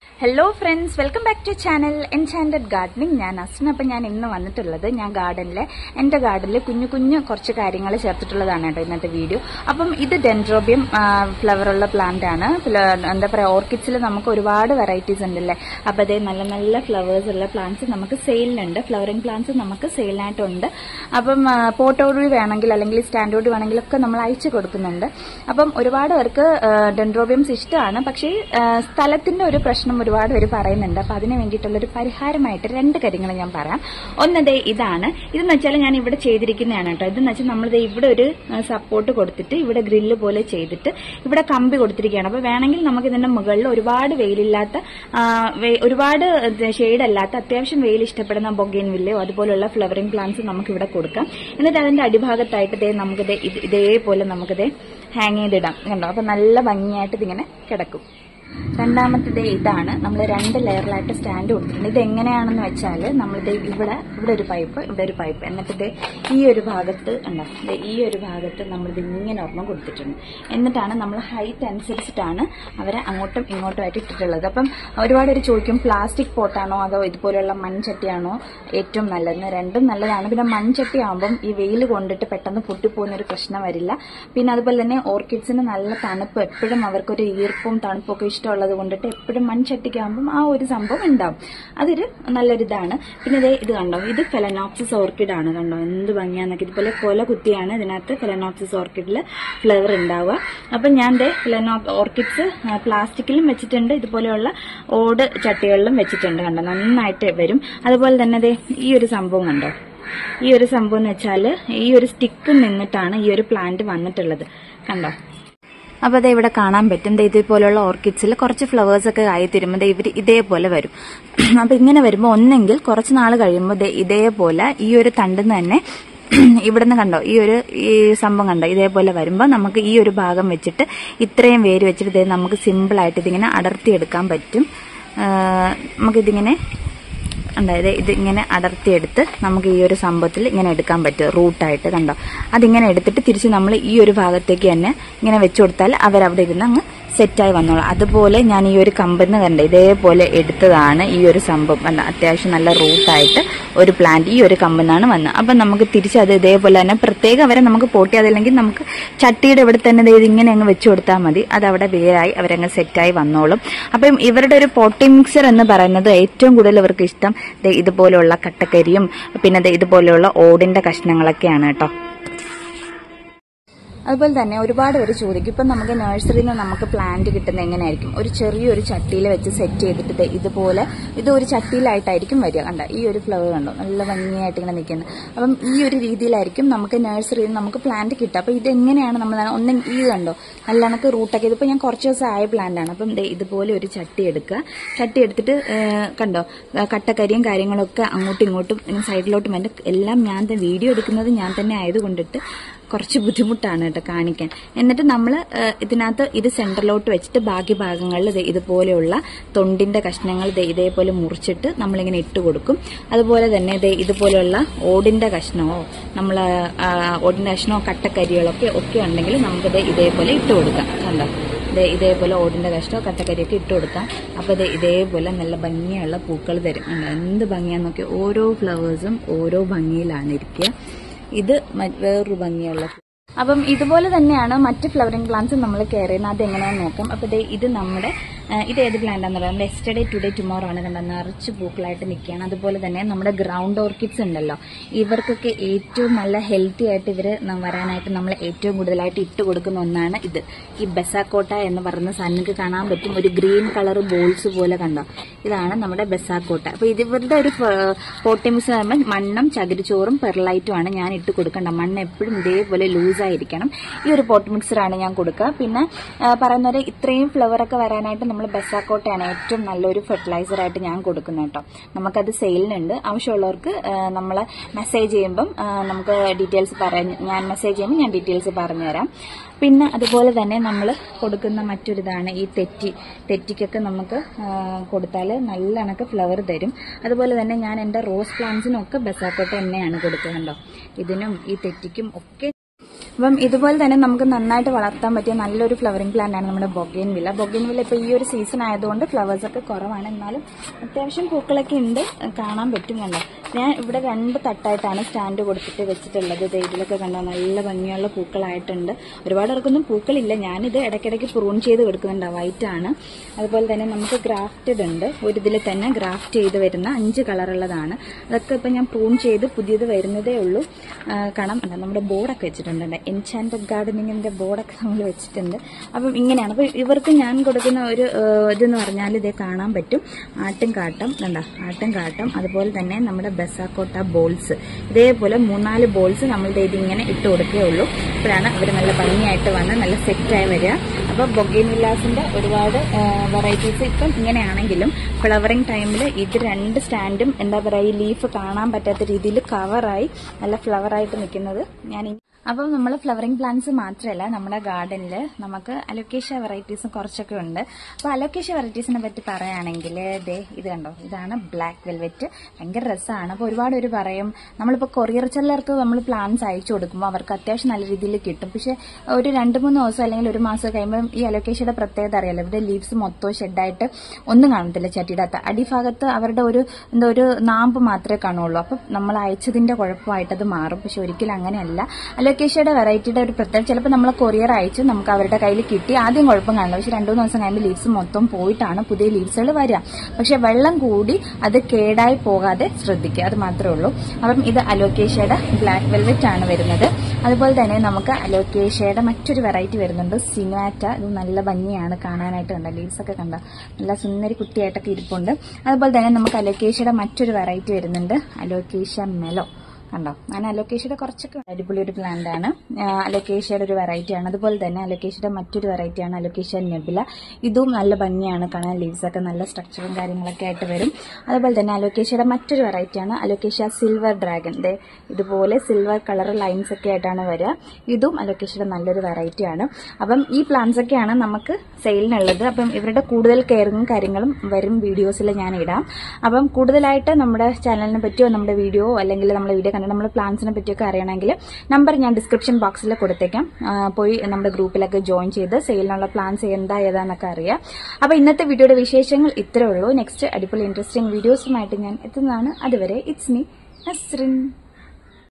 Hello friends welcome back to channel enchanted gardening ഞാൻ അസ്ന അപ്പം ഞാൻ ഇന്ന് വന്നിട്ടുള്ളത് ഞാൻ ഗാർഡനിലെ എൻ്റെ ഗാർഡനിൽ കുഞ്ഞു കുഞ്ഞു കുറച്ച് കാര്യങ്ങൾ ചേർത്തിട്ടുള്ളതാണ് കേട്ടോ ഇന്നത്തെ വീഡിയോ അപ്പം ഇത് ഡെൻഡ്രോബിയം ഫ്ലവറുള്ള പ്ലാന്റ് ആണ് പ്ല- എന്താ പറയുക ഓർക്കിഡ്സിൽ നമുക്ക് ഒരുപാട് വെറൈറ്റീസ് ഉണ്ടല്ലേ അപ്പം അതേ നല്ല നല്ല ഫ്ലവേഴ്സ് ഉള്ള പ്ലാന്റ്സ് നമുക്ക് സെയിലിനുണ്ട് ഫ്ലവറിംഗ് പ്ലാന്റ്സ് നമുക്ക് സെയിലിനായിട്ടുണ്ട് അപ്പം പോട്ടോടി വേണമെങ്കിൽ അല്ലെങ്കിൽ സ്റ്റാൻഡോടി വേണമെങ്കിൽ ഒക്കെ നമ്മൾ അയച്ചു കൊടുക്കുന്നുണ്ട് അപ്പം ഒരുപാട് പേർക്ക് ഡെൻഡ്രോബിയംസ് ഇഷ്ടമാണ് പക്ഷേ ആ, സ്ഥലത്തിന്റെ ഒരു പ്രശ്നം ഒരുപാട് പേര് പറയുന്നുണ്ട് അപ്പൊ അതിന് വേണ്ടിയിട്ടുള്ള ഒരു പരിഹാരമായിട്ട് രണ്ട് കാര്യങ്ങൾ ഞാൻ പറയാം ഒന്നതേ ഇതാണ് ഇതെന്ന് വെച്ചാൽ ഞാൻ ഇവിടെ ചെയ്തിരിക്കുന്നതാണ് കേട്ടോ ഇതെന്ന് വെച്ചാൽ നമ്മൾ ഇവിടെ ഒരു സപ്പോർട്ട് കൊടുത്തിട്ട് ഇവിടെ ഗ്രില്ല് പോലെ ചെയ്തിട്ട് ഇവിടെ കമ്പി കൊടുത്തിരിക്കുകയാണ് അപ്പൊ വേണമെങ്കിൽ നമുക്ക് ഇതിന്റെ മുകളിൽ ഒരുപാട് വെയിലില്ലാത്ത ആ, വെ- ഒരുപാട് ഷെയ്ഡ് അല്ലാത്ത അത്യാവശ്യം വെയിൽ ഇഷ്ടപ്പെടുന്ന ബൊഗൈൻ വില്ലയോ അതുപോലുള്ള ഫ്ലവറിംഗ് പ്ലാന്റ്സ് നമുക്ക് ഇവിടെ കൊടുക്കാം എന്നിട്ട് അതിന്റെ അടിഭാഗത്തായിട്ട് ദേ നമുക്കിത് ഇത് ഇതേപോലെ നമുക്കിത് ഹാങ് ചെയ്തിടാം കണ്ടോ അപ്പൊ നല്ല ഭംഗിയായിട്ട് ഇതിങ്ങനെ കിടക്കും രണ്ടാമത്തേത് ഇതാണ് നമ്മൾ രണ്ട് ലെയറിലായിട്ട് സ്റ്റാൻഡ് കൊടുത്തിട്ടുണ്ട് ഇത് എങ്ങനെയാണെന്ന് വെച്ചാൽ നമ്മളിത് ഇവിടെ ഇവിടെ ഒരു പൈപ്പ് ഇവിടെ ഒരു പൈപ്പ് എന്നിട്ട് ഇത് ഈ ഒരു ഭാഗത്ത് ഉണ്ടോ ദേ ഈ ഒരു ഭാഗത്ത് നമ്മളിത് ഇങ്ങനെ ഒരെണ്ണം കൊടുത്തിട്ടുണ്ട് എന്നിട്ടാണ് നമ്മൾ ഹൈറ്റ് അനുസരിച്ചിട്ടാണ് അവരെ അങ്ങോട്ടും ഇങ്ങോട്ടും ആയിട്ട് ഇട്ടിട്ടുള്ളത് അപ്പം ഒരുപാട് പേര് ചോദിക്കും പ്ലാസ്റ്റിക് പോട്ടാണോ അതോ ഇതുപോലെയുള്ള മൺചട്ടിയാണോ ഏറ്റവും നല്ലതെന്ന് രണ്ടും നല്ലതാണ് പിന്നെ മൺചട്ടി ആകുമ്പം ഈ വെയിൽ കൊണ്ടിട്ട് പെട്ടെന്ന് പൊട്ടിപ്പോകുന്ന ഒരു പ്രശ്നം വരില്ല പിന്നെ അതുപോലെ തന്നെ ഓർക്കിഡ്സിന് നല്ല തണുപ്പ് എപ്പോഴും അവർക്കൊരു ഈർപ്പവും തണുപ്പും ഒക്കെ ഇഷ്ടമുള്ളത് കൊണ്ടിട്ട് എപ്പോഴും മൺചട്ടിക്കാകുമ്പം ആ ഒരു സംഭവം ഉണ്ടാവും അതൊരു നല്ലൊരു ഇതാണ് പിന്നെ ദേ ഇത് കണ്ടോ ഇത് ഫെലനോപ്സിസ് ഓർക്കിഡ് ആണ് കണ്ടോ എന്ത് ഭംഗിയാന്നൊക്കെ ഇതുപോലെ കൊല കുത്തിയാണ് ഇതിനകത്ത് ഫെലനോപ്സിസ് ഓർക്കിഡിൽ ഫ്ലവർ ഉണ്ടാവുക അപ്പം ഞാൻ ദേ ഫെലനോ ഓർക്കിഡ്സ് പ്ലാസ്റ്റിക്കിലും വെച്ചിട്ടുണ്ട് ഇതുപോലെയുള്ള ഓട് ചട്ടികളിലും വെച്ചിട്ടുണ്ട് കണ്ടോ നന്നായിട്ട് വരും അതുപോലെ തന്നെ ദേ ഈ ഒരു സംഭവം കണ്ടോ ഈ ഒരു സംഭവം എന്ന് വെച്ചാൽ ഈ ഒരു സ്റ്റിക്ക് നിന്നിട്ടാണ് ഈ ഒരു പ്ലാന്റ് വന്നിട്ടുള്ളത് കണ്ടോ അപ്പൊ അത് ഇവിടെ കാണാൻ പറ്റും ദേ ഇതേപോലെയുള്ള ഓർക്കിഡ്സിൽ കുറച്ച് ഫ്ലവേഴ്സ് ഒക്കെ ആയി തരുമ്പോൾ ഇവർ ഇതേപോലെ വരും അപ്പൊ ഇങ്ങനെ വരുമ്പോൾ ഒന്നെങ്കിൽ കുറച്ച് നാൾ കഴിയുമ്പോൾ ദേ ഇതേപോലെ ഈ ഒരു തണ്ടിന്ന് തന്നെ ഇവിടുന്ന് കണ്ടോ ഈ ഒരു ഈ സംഭവം കണ്ടോ ഇതേപോലെ വരുമ്പോൾ നമുക്ക് ഈ ഒരു ഭാഗം വെച്ചിട്ട് ഇത്രയും വേര് വെച്ചിട്ട് ദേ നമുക്ക് സിമ്പിൾ ആയിട്ട് ഇതിങ്ങനെ അടർത്തിയെടുക്കാൻ പറ്റും ആ, നമുക്കിതിങ്ങനെ അതായത് ഇത് ഇങ്ങനെ അടർത്തിയെടുത്ത് നമുക്ക് ഈ ഒരു സംഭവത്തിൽ ഇങ്ങനെ എടുക്കാൻ പറ്റും റൂട്ടായിട്ട് കണ്ടോ അതിങ്ങനെ എടുത്തിട്ട് തിരിച്ച് നമ്മൾ ഈ ഒരു ഭാഗത്തേക്ക് തന്നെ ഇങ്ങനെ വെച്ചു കൊടുത്താൽ അവരവിടെ ഇരുന്ന് അങ്ങ് സെറ്റായി വന്നോളാം അതുപോലെ ഞാൻ ഈ ഒരു കമ്പെന്ന് കണ്ട ഇതേപോലെ എടുത്തതാണ് ഈ ഒരു സംഭവം അല്ല അത്യാവശ്യം നല്ല റൂട്ടായിട്ട് ഒരു പ്ലാന്റ് ഈ ഒരു കമ്പെന്നാണ് വന്നത് അപ്പം നമുക്ക് തിരിച്ച് അത് ഇതേപോലെ തന്നെ പ്രത്യേകം അവരെ നമുക്ക് പോട്ടി അതില്ലെങ്കിൽ നമുക്ക് ചട്ടിയുടെ ഇവിടെ തന്നെ ദേ ഇതിങ്ങനെ അങ്ങ് വെച്ചു കൊടുത്താൽ മതി അത് അവിടെ വേരായി അവരങ്ങ് സെറ്റായി വന്നോളും അപ്പം ഇവരുടെ ഒരു പോട്ടി മിക്സർ എന്ന് പറയുന്നത് ഏറ്റവും കൂടുതൽ ഇവർക്ക് ഇഷ്ടം ദേ ഇതുപോലെയുള്ള കട്ടക്കരിയും പിന്നെ ദേ ഇതുപോലെയുള്ള ഓടിന്റെ കഷ്ണങ്ങളൊക്കെയാണ് കേട്ടോ അതുപോലെ തന്നെ ഒരുപാട് പേര് ചോദിക്കും ഇപ്പം നമുക്ക് നഴ്സറിയിൽ നിന്ന് നമുക്ക് പ്ലാന്റ് കിട്ടുന്നത് എങ്ങനെയായിരിക്കും ഒരു ചെറിയൊരു ചട്ടിയിൽ വെച്ച് സെറ്റ് ചെയ്തിട്ട് ദേ ഇതുപോലെ ഇത് ഒരു ചട്ടിയിലായിട്ടായിരിക്കും വരിക കണ്ട ഈ ഒരു ഫ്ലവർ കണ്ടോ നല്ല ഭംഗിയായിട്ട് ഇങ്ങനെ നിൽക്കുന്നത് അപ്പം ഈ ഒരു രീതിയിലായിരിക്കും നമുക്ക് നഴ്സറിയിൽ നിന്ന് നമുക്ക് പ്ലാന്റ് കിട്ടുക അപ്പം ഇതെങ്ങനെയാണ് നമ്മൾ ഒന്നും ഈ കണ്ടോ നല്ല കണക്ക് റൂട്ടൊക്കെ ഇതിപ്പോൾ ഞാൻ കുറച്ച് ദിവസം ആയ പ്ലാന്റ് ആണ് അപ്പം ദേ ഇതുപോലെ ഒരു ചട്ടി എടുക്കുക ചട്ടി എടുത്തിട്ട് ഏഹ്, കണ്ടോ ആ, കട്ടക്കരിയും കാര്യങ്ങളൊക്കെ അങ്ങോട്ടും ഇങ്ങോട്ടും ഇങ്ങനെ സൈഡിലോട്ടും എൻ്റെ എല്ലാം ഞാൻ തന്നെ വീഡിയോ എടുക്കുന്നത് ഞാൻ തന്നെ ആയതുകൊണ്ടിട്ട് കുറച്ച് ബുദ്ധിമുട്ടാണ് കേട്ടോ കാണിക്കാൻ എന്നിട്ട് നമ്മൾ ഇതിനകത്ത് ഇത് സെന്ററിലോട്ട് വെച്ചിട്ട് ബാക്കി ഭാഗങ്ങളിൽ ദേ ഇതുപോലെയുള്ള തൊണ്ടിന്റെ കഷ്ണങ്ങൾ ദേ ഇതേപോലെ മുറിച്ചിട്ട് നമ്മളിങ്ങനെ ഇട്ട് കൊടുക്കും അതുപോലെ തന്നെ ദേ ഇതുപോലെയുള്ള ഓടിന്റെ കഷ്ണമോ നമ്മൾ ഓടിന്റെ കഷ്ണമോ കട്ടക്കരികളൊക്കെ ഒക്കെ ഉണ്ടെങ്കിൽ നമുക്ക് ദേ ഇതേപോലെ ഇട്ട് കൊടുക്കാം കണ്ടോ ദേ ഇതേപോലെ ഓടിന്റെ കഷ്ണമോ കട്ടക്കരിയൊക്കെ ഇട്ട് കൊടുക്കാം അപ്പോൾ ദേ ഇതേപോലെ നല്ല ഭംഗിയുള്ള പൂക്കൾ തരും കണ്ടോ? എന്ത് ഭംഗിയാന്നൊക്കെ ഓരോ ഫ്ലവേഴ്സും ഓരോ ഭംഗിയിലാണ് ഇരിക്കുക ഇത് മ- വേറൊരു ഭംഗിയുള്ള അപ്പം ഇതുപോലെ തന്നെയാണ് മറ്റ് ഫ്ലവറിംഗ് പ്ലാന്റ്സ് നമ്മൾ കെയർ ചെയ്യുന്നത് അത് എങ്ങനെയാണെന്ന് നോക്കാം അപ്പോൾ ദേ ഇത് നമ്മുടെ ആ, ഇത് ഏത് പ്ലാന്റ് ആണെന്ന് പറയാം എസ്റ്റർഡേ ടുഡേ ടുമോറോ ആണ് കണ്ടത് നിറച്ച് പൂക്കളായിട്ട് നിൽക്കുകയാണ് അതുപോലെ തന്നെ നമ്മുടെ ഗ്രൗണ്ട് ഓർക്കിഡ്സ് ഉണ്ടല്ലോ ഇവർക്കൊക്കെ ഏറ്റവും നല്ല ഹെൽത്തി ആയിട്ട് ഇവർ വരാനായിട്ട് നമ്മൾ ഏറ്റവും കൂടുതലായിട്ട് ഇട്ട് കൊടുക്കുന്ന ഒന്നാണ് ഇത് ഈ ബെസാക്കോട്ട എന്ന് പറയുന്ന സാധനം കാണാൻ പറ്റും ഒരു ഗ്രീൻ കളർ ബോൾസ് പോലെ കണ്ടോ ഇതാണ് നമ്മുടെ ബെസാക്കോട്ട അപ്പൊ ഇത് ഇവരുടെ ഒരു പോട്ടിമിക്സ് പറയുമ്പോൾ മണ്ണും ചകിരിച്ചോറും പെർലൈറ്റും ആണ് ഞാൻ ഇട്ട് കൊടുക്കേണ്ട മണ്ണ് എപ്പോഴും ഇതേപോലെ ലൂസ് ആയിരിക്കണം ഈ ഒരു പോട്ട് മിക്സറാണ് ഞാൻ കൊടുക്കുക പിന്നെ ആ, പറയുന്ന പോലെ ഇത്രയും ഫ്ലവർ ഒക്കെ വരാനായിട്ട് നമ്മൾ ബെസാക്കോട്ടയാണ് ഏറ്റവും നല്ലൊരു ഫെർട്ടിലൈസർ ആയിട്ട് ഞാൻ കൊടുക്കുന്നത് കേട്ടോ നമുക്കത് സെയിലിനുണ്ട് ആവശ്യമുള്ളവർക്ക് നമ്മൾ മെസ്സേജ് ചെയ്യുമ്പം ആ, നമുക്ക് ഡീറ്റെയിൽസ് പറഞ്ഞ് ഞാൻ മെസ്സേജ് ചെയ്യുമ്പോൾ ഞാൻ ഡീറ്റെയിൽസ് പറഞ്ഞുതരാം പിന്നെ അതുപോലെ തന്നെ നമ്മൾ കൊടുക്കുന്ന മറ്റൊരിതാണ് ഈ തെറ്റി തെറ്റിക്കൊക്കെ നമുക്ക് കൊടുത്താൽ നല്ല കണക്ക് ഫ്ലവർ തരും അതുപോലെ തന്നെ ഞാൻ എൻ്റെ റോസ് പ്ലാന്റ്സിനൊക്കെ ബസാക്കോട്ട തന്നെയാണ് കൊടുക്കുക കണ്ടോ ഇതിനും ഈ തെറ്റിക്കും ഒക്കെ അപ്പം ഇതുപോലെ തന്നെ നമുക്ക് നന്നായിട്ട് വളർത്താൻ പറ്റിയ നല്ലൊരു ഫ്ലവറിംഗ് പ്ലാന്റ് ആണ് നമ്മുടെ ബൊഗൈൻ വില്ല ബൊഗൈൻ വില്ല ഇപ്പോൾ ഈ ഒരു സീസൺ ആയതുകൊണ്ട് ഫ്ലവേഴ്സ് ഒക്കെ കുറവാണ് എന്നാലും അത്യാവശ്യം പൂക്കളൊക്കെ ഉണ്ട് കാണാൻ പറ്റും കണ്ടോ ഞാൻ ഇവിടെ രണ്ട് തട്ടായിട്ടാണ് സ്റ്റാൻഡ് കൊടുത്തിട്ട് വെച്ചിട്ടുള്ളത് ദേ ഇതിലൊക്കെ കണ്ടോ നല്ല ഭംഗിയുള്ള പൂക്കളായിട്ടുണ്ട് ഒരുപാട് പേർക്കൊന്നും പൂക്കളില്ല ഞാനിത് ഇടയ്ക്കിടയ്ക്ക് പ്രൂൺ ചെയ്ത് കൊടുക്കുന്നുണ്ട് വൈറ്റ് ആണ് അതുപോലെ തന്നെ നമുക്ക് ഗ്രാഫ്റ്റഡ് ഉണ്ട് ഒരു ഇതിൽ തന്നെ ഗ്രാഫ്റ്റ് ചെയ്ത് വരുന്ന അഞ്ച് കളറുള്ളതാണ് അതൊക്കെ ഇപ്പം ഞാൻ പ്രൂൺ ചെയ്ത് പുതിയത് വരുന്നതേ ഉള്ളൂ ആ, കാണാം അല്ല, നമ്മുടെ ബോർഡൊക്കെ വെച്ചിട്ടുണ്ട് എൻചാൻറ്റഡ് ഗാർഡനിങ്ങിന്റെ ബോർഡൊക്കെ നമ്മൾ വെച്ചിട്ടുണ്ട് അപ്പം ഇങ്ങനെയാണ് അപ്പം ഇവർക്ക് ഞാൻ കൊടുക്കുന്ന ഒരു ആ, ഇതെന്ന് പറഞ്ഞാൽ ഇതേ കാണാൻ പറ്റും ആട്ടും കാട്ടം കണ്ട ആട്ടും കാട്ടം അതുപോലെ തന്നെ നമ്മുടെ ബസാക്കോട്ട ബോൾസ് ഇതേപോലെ മൂന്നാല് ബോൾസ് നമ്മൾ ദേ ഇതിങ്ങനെ ഇട്ട് കൊടുക്കേ ഉള്ളൂ അപ്പോഴാണ് അവർ നല്ല ഭംഗിയായിട്ട് വന്ന് നല്ല സെറ്റായി വരിക അപ്പോൾ ബൊഗൈൻ വില്ലാസിന്റെ ഒരുപാട് വെറൈറ്റീസ് ഇപ്പം ഇങ്ങനെയാണെങ്കിലും ഫ്ലവറിംഗ് ടൈമിൽ ഇത് രണ്ട് സ്റ്റാൻഡും എന്താ പറയുക ഈ ലീഫ് കാണാൻ പറ്റാത്ത രീതിയിൽ കവറായി നല്ല ഫ്ലവറായിട്ട് നിൽക്കുന്നത് ഞാൻ ഈ- അപ്പം നമ്മൾ ഫ്ലവറിംഗ് പ്ലാന്റ്സ് മാത്രമല്ല നമ്മുടെ ഗാർഡനിൽ നമുക്ക് അലോക്കേഷ്യ വെറൈറ്റീസ് കുറച്ചൊക്കെ ഉണ്ട് അപ്പോൾ അലോക്കേഷ്യ വെറൈറ്റീസിനെ പറ്റി പറയുകയാണെങ്കിൽ ദേ ഇത് കണ്ടോ ഇതാണ് ബ്ലാക്ക് വെൽവെറ്റ് ഭയങ്കര രസമാണ് അപ്പോൾ ഒരുപാട് പേര് പറയും നമ്മളിപ്പോൾ കൊറിയർ ചെല്ലർക്ക് നമ്മൾ പ്ലാന്റ്സ് അയച്ചു കൊടുക്കുമ്പോൾ അവർക്ക് അത്യാവശ്യം നല്ല രീതിയിൽ കിട്ടും പക്ഷേ ഒരു രണ്ട് മൂന്ന് ദിവസം അല്ലെങ്കിൽ ഒരു മാസം കഴിയുമ്പോൾ ഈ അലോക്കേഷ്യയുടെ പ്രത്യേകത അറിയാലോ ഇവിടെ ലീവ്സ് മൊത്തം ഷെഡായിട്ട് ഒന്നും കാണത്തില്ല ചട്ടിയുടെ അകത്ത് അടിഭാഗത്ത് അവരുടെ ഒരു എന്താ ഒരു നാമ്പ് മാത്രമേ കാണുള്ളൂ അപ്പം നമ്മൾ അയച്ചതിന്റെ കുഴപ്പമായിട്ട് അത് മാറും പക്ഷെ ഒരിക്കലും അങ്ങനെയല്ല അലോക്കേഷ്യയുടെ വെറൈറ്റിയുടെ ഒരു പ്രത്യേകത ചിലപ്പോൾ നമ്മൾ കൊറിയർ അയച്ചു നമുക്ക് അവരുടെ കയ്യിൽ കിട്ടി ആദ്യം കുഴപ്പം കാണില്ല പക്ഷെ രണ്ടു മൂന്ന് ദിവസം കഴിയുമ്പോൾ ലീവ്സ് മൊത്തം പോയിട്ടാണ് പുതിയ ലീവ്സുകൾ വരിക പക്ഷെ വെള്ളം കൂടി അത് കേടായി പോകാതെ ശ്രദ്ധിക്കുക അത് മാത്രമേ ഉള്ളൂ അപ്പം ഇത് അലോക്കേഷ്യയുടെ ബ്ലാക്ക് വെൽവെറ്റ് ആണ് വരുന്നത് അതുപോലെ തന്നെ നമുക്ക് അലോക്കേഷ്യയുടെ മറ്റൊരു വെറൈറ്റി വരുന്നുണ്ട് സിനുവാറ്റ ഇത് നല്ല ഭംഗിയാണ് കാണാനായിട്ട് കണ്ട ലീവ്സ് ഒക്കെ കണ്ട നല്ല സുന്ദരി കുട്ടിയായിട്ടൊക്കെ ഇരിപ്പുണ്ട് അതുപോലെ തന്നെ നമുക്ക് അലോക്കേഷ്യയുടെ മറ്റൊരു വെറൈറ്റി വരുന്നുണ്ട് അലോക്കേഷ്യ മെലോ കണ്ടോ ഞാൻ അലോക്കേഷ്യയുടെ കുറച്ചൊക്കെ അടിപൊളി ഒരു പ്ലാന്റ് ആണ് ആ, അലോക്കേഷ്യയുടെ ഒരു വെറൈറ്റി ആണ് അതുപോലെ തന്നെ അലോക്കേഷ്യയുടെ മറ്റൊരു വെറൈറ്റി ആണ് അലോക്കേഷ്യ നെബില ഇതും നല്ല ഭംഗിയാണ് കാണാൻ ലീവ്സ് ഒക്കെ നല്ല സ്ട്രക്ചറും കാര്യങ്ങളൊക്കെ ആയിട്ട് വരും അതുപോലെ തന്നെ അലോക്കേഷ്യയുടെ മറ്റൊരു വെറൈറ്റി ആണ് അലോക്കേഷ്യ സിൽവർ ഡ്രാഗൺ ദേ ഇതുപോലെ സിൽവർ കളർ ലൈൻസ് ഒക്കെ ആയിട്ടാണ് വരിക ഇതും അലോക്കേഷ്യയുടെ നല്ലൊരു വെറൈറ്റി ആണ് അപ്പം ഈ പ്ലാന്റ്സ് ഒക്കെയാണ് നമുക്ക് സെയിലിനുള്ളത് അപ്പം ഇവരുടെ കൂടുതൽ കെയറിങ്ങും കാര്യങ്ങളും വരും വീഡിയോസിൽ ഞാൻ ഇടാം അപ്പം കൂടുതലായിട്ട് നമ്മുടെ ചാനലിനെ പറ്റിയോ നമ്മുടെ വീഡിയോ അല്ലെങ്കിൽ നമ്മുടെ വീഡിയോ കണ്ടിട്ട് നമ്മുടെ പ്ലാൻസിനെ പറ്റിയൊക്കെ അറിയണമെങ്കിൽ നമ്പർ ഞാൻ ഡിസ്ക്രിപ്ഷൻ ബോക്സിൽ കൊടുത്തേക്കാം ആ, പോയി നമ്മുടെ ഗ്രൂപ്പിലൊക്കെ ജോയിൻ ചെയ്ത് സെയിലിനുള്ള പ്ലാൻസ് എന്താ ഏതാന്നൊക്കെ അറിയാം അപ്പോൾ ഇന്നത്തെ വീഡിയോയുടെ വിശേഷങ്ങൾ ഇത്രേ ഉള്ളൂ നെക്സ്റ്റ് അടിപൊളി ഇൻട്രസ്റ്റിംഗ് വീഡിയോസുമായിട്ട് ഞാൻ എത്തുന്നതാണ് അതുവരെ ഇറ്റ്സ് മീ നസ്രിൻ